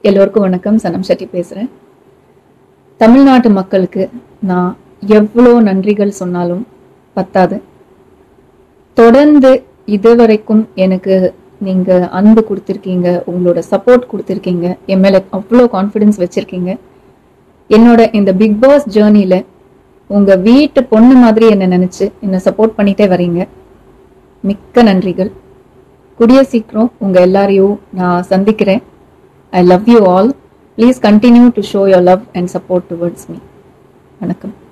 எல்லோருக்கும் வணக்கம் சனம் ஷெட்டி பேசுகிறேன் தமிழ்நாட்டு மக்களுக்கு நான் எவ்வளோ நன்றிகள் சொன்னாலும் பத்தாது தொடர்ந்து இதுவரைக்கும் எனக்கு நீங்கள் அன்பு கொடுத்துருக்கீங்க உங்களோட சப்போர்ட் கொடுத்துருக்கீங்க என் மேலே அவ்வளோ கான்ஃபிடென்ஸ் வச்சுருக்கீங்க என்னோட இந்த பிக் பாஸ் ஜேர்னியில் உங்கள் வீட்டு பொண்ணு மாதிரி என்னை நினச்சி என்னை சப்போர்ட் பண்ணிட்டே வரீங்க மிக்க நன்றிகள் கூடிய சீக்கிரம் உங்கள் எல்லாரையும் நான் சந்திக்கிறேன் I love you all please continue to show your love and support towards me வணக்கம்